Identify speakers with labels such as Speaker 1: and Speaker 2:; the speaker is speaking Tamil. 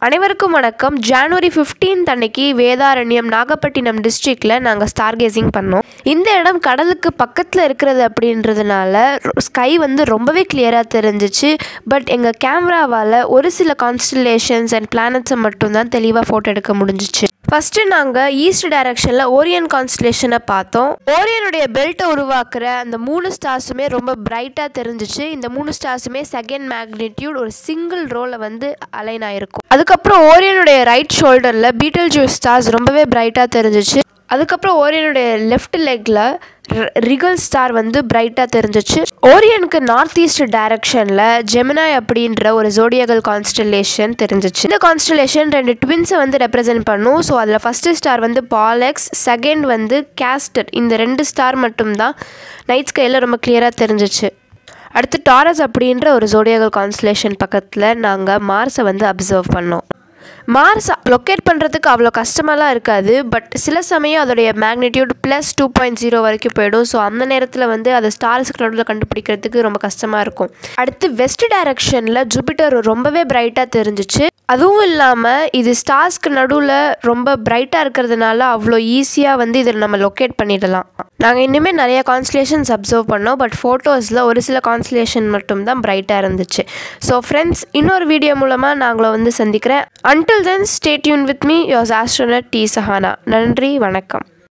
Speaker 1: அனைவருக்கும் வணக்கம் ஜான்வரி 15th அன்னைக்கு வேதாரண்யம் நாகப்பட்டினம் டிஸ்ட்ரிக்டில் நாங்கள் ஸ்டார் கேசிங் பண்ணோம் இந்த இடம் கடலுக்கு பக்கத்தில் இருக்கிறது அப்படின்றதுனால ஸ்கை வந்து ரொம்பவே கிளியராக தெரிஞ்சிச்சு பட் எங்கள் கேமராவால் ஒரு சில கான்ஸ்டலேஷன்ஸ் அண்ட் பிளானட்ஸை மட்டும்தான் தெளிவாக ஃபோட்டோ எடுக்க முடிஞ்சிச்சு ஃபஸ்ட்டு நாங்கள் ஈஸ்ட் டைரக்ஷனில் ஓரியன் கான்ஸ்டலேஷனை பார்த்தோம் ஓரியனுடைய பெல்ட்டை உருவாக்குற அந்த மூணு ஸ்டார்ஸுமே ரொம்ப பிரைட்டாக தெரிஞ்சிச்சு இந்த மூணு ஸ்டார்ஸுமே செகண்ட் மேக்னிடியூட் ஒரு சிங்கிள் ரோவில் வந்து அலைன் ஆயிருக்கும் அதுக்கப்புறம் ஓரியனுடைய ரைட் ஷோல்டரில் பீட்டல் ஜூஸ் ஸ்டார்ஸ் ரொம்பவே பிரைட்டாக தெரிஞ்சிச்சு அதுக்கப்புறம் ஓரியனுடைய லெஃப்ட் லெக்கில் ரிகல் ஸ்டார் வந்து பிரைட்டாக தெரிஞ்சிச்சு ஓரியனுக்கு நார்த் ஈஸ்ட் டைரக்ஷனில் ஜெமினாய் அப்படின்ற ஒரு ஜோடியகல் கான்ஸ்டலேஷன் தெரிஞ்சிச்சு இந்த கான்ஸ்டலேஷன் ரெண்டு ட்வின்ஸை வந்து ரெப்ரசென்ட் பண்ணும் ஸோ அதில் ஃபஸ்ட்டு ஸ்டார் வந்து பாலெக்ஸ் செகண்ட் வந்து கேஸ்டர் இந்த ரெண்டு ஸ்டார் மட்டும்தான் நைட் ஸ்கையில் ரொம்ப கிளியராக தெரிஞ்சிச்சு அடுத்து டாரஸ் அப்படின்ற ஒரு ஜோடியகல் கான்ஸ்டலேஷன் பக்கத்தில் நாங்கள் மார்ஸை வந்து அப்சர்வ் பண்ணோம் மார்ஸ் லொக்கேட் பண்ணுறதுக்கு அவ்வளோ கஷ்டமாலாம் இருக்காது பட் சில சமயம் அதோடைய magnitude plus two point zero வரைக்கும் போயிடும் ஸோ அந்த நேரத்தில் வந்து அதை ஸ்டார்ஸ்க்கு நடுவில் கண்டுபிடிக்கிறதுக்கு ரொம்ப கஷ்டமாக இருக்கும் அடுத்து வெஸ்ட் டைரக்ஷனில் ஜூபிட்டர் ரொம்பவே பிரைட்டாக தெரிஞ்சிச்சு அதுவும் இல்லாமல் இது ஸ்டார்ஸ்க்கு நடுவில் ரொம்ப பிரைட்டாக இருக்கிறதுனால அவ்வளோ ஈஸியாக வந்து இதில் நம்ம லொக்கேட் பண்ணிடலாம் நாங்கள் இனிமேல் நிறைய கான்ஸ்டலேஷன்ஸ் அப்சர்வ் பண்ணோம் பட் ஃபோட்டோஸில் ஒரு சில கான்ஸ்டலேஷன் மட்டும்தான் பிரைட்டாக இருந்துச்சு ஸோ ஃப்ரெண்ட்ஸ் இன்னொரு வீடியோ மூலமாக நாங்கள வந்து சந்திக்கிறேன் until then stay tuned with me yours astronaut T Sahana நன்றி வணக்கம்